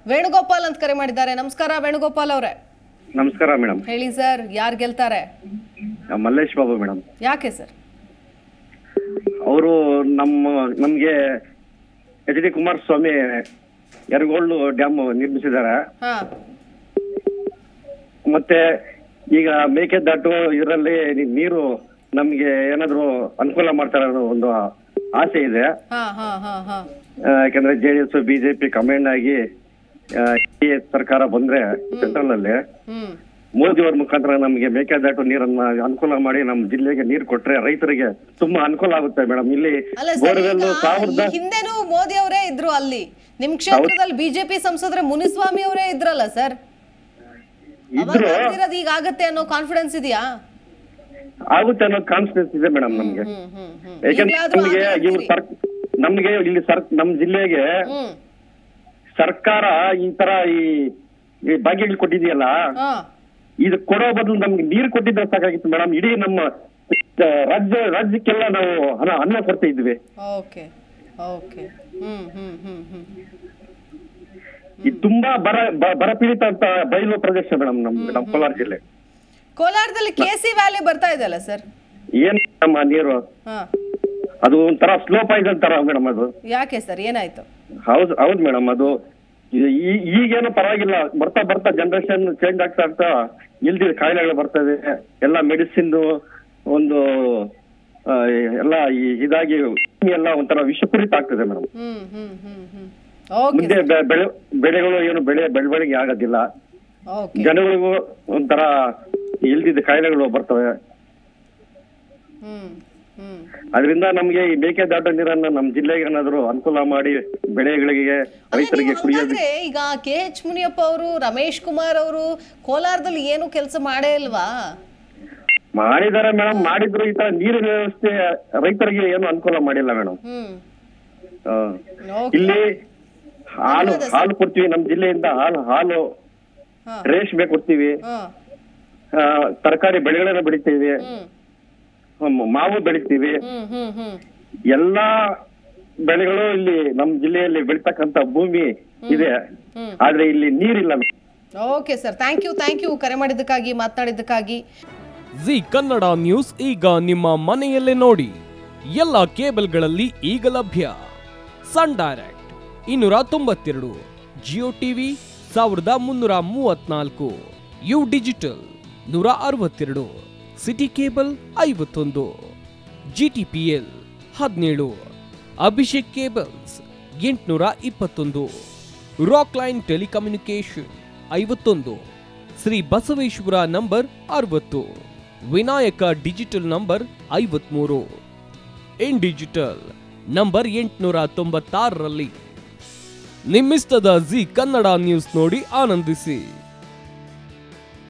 ವೇಣುಗೋಪಾಲ್ ಅಂತ ಕರೆ ಮಾಡಿದ್ದಾರೆ ನಮಸ್ಕಾರ ವೇಣುಗೋಪಾಲ್ ಅವರೇ ನಮಸ್ಕಾರ ಮೇಡಮ್ ಹೇಳಿ ಸರ್ ಯಾರು ಗೆಲ್ತಾರೆ ಮಲ್ಲೇಶ್ ಬಾಬು ಮೇಡಮ್ ಯಾಕೆ ಸರ್ ಅವರು ನಮ್ಮ ನಮ್ಗೆ H D Kumaraswamy Yargol dam ನಿರ್ಮಿಸಿದ್ದಾರೆ ಹಾ ಮತ್ತೆ ಈಗ ಮೇಕೆದಾಟು ಇದರಲ್ಲಿ ನೀರು ನಮ್ಗೆ ಏನಾದ್ರು ಅನುಕೂಲ ಮಾಡ್ತಾರೆ ಅನ್ನೋ ಒಂದು ಆಸೆ ಇದೆ ಹಾ ಹಾ ಹಾ ಹಾ ಆ, ಯಾಕಂದ್ರೆ J D S BJP command ಆಗಿ ಆ, ಈ ಸರ್ಕಾರ ಬಂದ್ರೆ ಸೆಂಟ್ರಲ್ ಅಲ್ಲಿ ಹ್ಮ್ ಮೋದಿ ಅವ್ರ ಮುಖಾಂತರ ನಮ್ಗೆ ಮೇಕೆದಾಟು ನೀರನ್ನ ಅನುಕೂಲ ಮಾಡಿ ನಮ್ಮ ಜಿಲ್ಲೆಗೆ ನೀರು ಕೊಟ್ರೆ ರೈತರಿಗೆ ತುಂಬಾ ಅನುಕೂಲ ಆಗುತ್ತೆ ಮೇಡಮ್ ಇಲ್ಲಿ ಅಲ್ಲ ಸರ್ ಬೋರ್ವೆಲ್ ಈಗ ಸಾವಿರದ ಈ ಹಿಂದೆನೂ ಮೋದಿ ಅವರೇ ಇದ್ರು ಅಲ್ಲಿ ನಿಮ್ ಕ್ಷೇತ್ರದಲ್ಲಿ ಬಿಜೆಪಿ ಸಂಸದ್ರೆ ಮುನಿಸ್ವಾಮಿ ಅವರೇ ಇದ್ರಲ್ಲ ಸರ್ ಅವಾಗ ಇದ್ರು ಆಗ್ತಿರೋದು ಈಗ ಆಗತ್ತೆ ಅನ್ನೋ ಕಾನ್ಫಿಡೆನ್ಸ್ ಇದೆಯಾ ಆಗುತ್ತೆ ಅನ್ನೋ ಕಾನ್ಫಿಡೆನ್ಸ್ ಇದೆ ಮೇಡಮ್ ನಮ್ಗೆ ಹ್ಮ್ ಹ್ಮ್ ಹ್ಮ್ ಯಾಕಂದ್ರೆ ಈಗ್ಲಾದ್ರೂ ನಮ್ಗೆ ಆಗ್ಲಿ ಇವ್ರು ಸರ್ ನಮ್ಗೆ ಇಲ್ಲಿ ಸರ್ ನಮ್ ಜಿಲ್ಲೆಗೆ ಹ್ಮ್ ಸರ್ಕಾರ ಈ ತರ ಈ ಈ ಭಾಗ್ಯಗಳು ಕೊಟ್ಟಿದೆಯಲ್ಲ ಹಾ ಇದು ಕೊಡೋ ಬದಲು ನಮ್ಗೆ ನೀರು ಕೊಟ್ಟಿದ್ರೆ ಸಾಕಾಗಿತ್ತು ಮೇಡಮ್ ಇಡೀ ನಮ್ಮ ಆ, ರಾಜ್ಯ ರಾಜ್ಯಕ್ಕೆಲ್ಲ ನಾವು ಹಣ ಅನ್ನ ಕೊಡ್ತಾ ಇದ್ವಿ ಓಕೆ ಓಕೆ ಹ್ಮ್ ಹ್ಮ್ ಹ್ಮ್ ಹ್ಮ್ ಇದು ತುಂಬಾ ಬರ ಬ- ಬರಪೀಡಿತ ಅಂತ ಬಯಲು ಪ್ರದೇಶ ಮೇಡಮ್ ನಮ್ ನಮ್ಮ ಕೋಲಾರ ಜಿಲ್ಲೆ ಕೋಲಾರದಲ್ಲಿ ಕೆ ಸಿ ವ್ಯಾಲಿ ಬರ್ತಾ ಇದೆಯಲ್ಲ ಸರ್ ಏನ್ ನಮ್ಮ ನೀರು ಹಾ ಅದು ಒಂಥರ ಸ್ಲೋ ಪಾಯ್ಸನ್ ತರ ಮೇಡಮ್ ಅದು ಯಾಕೆ ಸರ್ ಏನಾಯ್ತು ಹೌದು ಹೌದು ಮೇಡಮ್ ಅದು ಈ- ಈ- ಈಗೇನು ಪರವಾಗಿಲ್ಲ ಬರ್ತಾ ಬರ್ತಾ ಜನರೇಷನ್ ಚೇಂಜ್ ಆಗ್ತಾ ಆಗ್ತಾ ಇಲ್ದಿದ ಕಾಯಿಲೆಗಳು ಬರ್ತದೆ ಎಲ್ಲ ಮೆಡಿಸಿನ್ ಒಂದು ಆ, ಎಲ್ಲ ಈ- ಇದಾಗಿ ಎಲ್ಲ ಒಂಥರ ವಿಷಪೂರಿತ ಆಗ್ತದೆ ಮೇಡಮ್ ಹ್ಮ್ ಹ್ಮ್ ಹ್ಮ್ ಹ್ಮ್ ಓಕೆ ಮುಂದೆ ಬೆ- ಬೆಳೆ ಬೆಳೆಗಳು ಏನು ಬೆಳೆ ಬೆಳವಣಿಗೆ ಆಗೋದಿಲ್ಲ ಓಕೆ ಜನಗಳಿಗೂ ಒಂಥರ ಇಲ್ದಿದ್ದ ಕಾಯಿಲೆಗಳು ಬರ್ತವೆ ಹ್ಮ್ ಹ್ಮ್ ಅದರಿಂದ ನಮ್ಗೆ ಈ ಮೇಕೆದಾಟು ನೀರನ್ನ ನಮ್ಮ ಜಿಲ್ಲೆಗೆ ಏನಾದ್ರು ಅನುಕೂಲ ಮಾಡಿ ಬೆಳೆಗಳಿಗೆ ರೈತರಿಗೆ ಕುಡಿಯೋದು ಹಂಗಾದ್ರೆ ಈಗ ಕೆ ಎಚ್ ಮುನಿಯಪ್ಪ ಅವರು ರಮೇಶ್ ಕುಮಾರ್ ಅವರು ಕೋಲಾರದಲ್ಲಿ ಏನು ಕೆಲಸ ಮಾಡೇ ಇಲ್ವಾ ಮಾಡಿದ್ದಾರೆ ಮೇಡಮ್ ಮಾಡಿದ್ರು ಈ ತರ ನೀರಿನ ವ್ಯವಸ್ಥೆ ರೈತರಿಗೆ ಏನು ಅನುಕೂಲ ಮಾಡಿಲ್ಲ ಮೇಡಮ್ ಹ್ಮ್ ಓಕೆ ಇಲ್ಲಿ ಹಾಲು ಹಾಲು ಕೊಡ್ತೀವಿ ನಮ್ಮ ಜಿಲ್ಲೆಯಿಂದ ಹಾಲು ಹಾಲು ಹಾ. ರೇಷ್ಮೆ ಕೊಡ್ತೀವಿ ಹಾ ಆ, ತರಕಾರಿ ಬೆಳೆಗಳನ್ನ ಬೆಳಿತೀವಿ ಹ್ಮ್ ಹ್ಮ್, ಮಾವು ಬೆಳಿತೀವಿ ಹ್ಮ್ ಹ್ಮ್ ಹ್ಮ್ ಎಲ್ಲಾ ಬೆಳೆಗಳು ಇಲ್ಲಿ ನಮ್ಮ ಜಿಲ್ಲೆಯಲ್ಲಿ ಬೆಳಿತಕ್ಕಂತ ಭೂಮಿ ಇದೆ ಹ್ಮ್. ಆದ್ರೆ ಇಲ್ಲಿ ನೀರಿಲ್ಲ okay sir thank you thank you ಕರೆ ಮಾಡಿದ್ದಕ್ಕಾಗಿ ಮಾತನಾಡಿದ್ದಕ್ಕಾಗಿ ಜಿ ಕನ್ನಡ ನ್ಯೂಸ್ ಈಗ ನಿಮ್ಮ ಮನೆಯಲ್ಲೇ ನೋಡಿ ಎಲ್ಲ ಕೇಬಲ್ಗಳಲ್ಲಿ ಈಗ ಲಭ್ಯ ಸನ್ ಡೈರೆಕ್ಟ್ ಇನ್ನೂರ ತೊಂಬತ್ತೆರಡು ಜಿಯೋ ಟಿವಿ ಸಾವಿರದ ಮುನ್ನೂರ ಮೂವತ್ನಾಲ್ಕು ಯು ಡಿಜಿಟಲ್ ನೂರ ಅರವತ್ತೆರಡು ಸಿಟಿ ಕೇಬಲ್ ಐವತ್ತೊಂದು ಜಿ ಟಿ ಪಿ ಎಲ್ ಹದಿನೇಳು ಅಭಿಷೇಕ್ ಕೇಬಲ್ಸ್ ಎಂಟುನೂರ ಇಪ್ಪತ್ತೊಂದು ರಾಕ್ ಲೈನ್ ಟೆಲಿಕಮ್ಯುನಿಕೇಶನ್ ಐವತ್ತೊಂದು ಶ್ರೀ ಬಸವೇಶ್ವರ ನಂಬರ್ ಅರವತ್ತು ವಿನಾಯಕ ಡಿಜಿಟಲ್ ನಂಬರ್ ಐವತ್ಮೂರು ಇನ್ ಡಿಜಿಟಲ್ ನಂಬರ್ ಎಂಟುನೂರ ತೊಂಬತ್ತಾರರಲ್ಲಿ ನಿಮ್ಮಿಸ್ತದ ಜಿ ಕನ್ನಡ ನ್ಯೂಸ್ ನೋಡಿ ಆನಂದಿಸಿ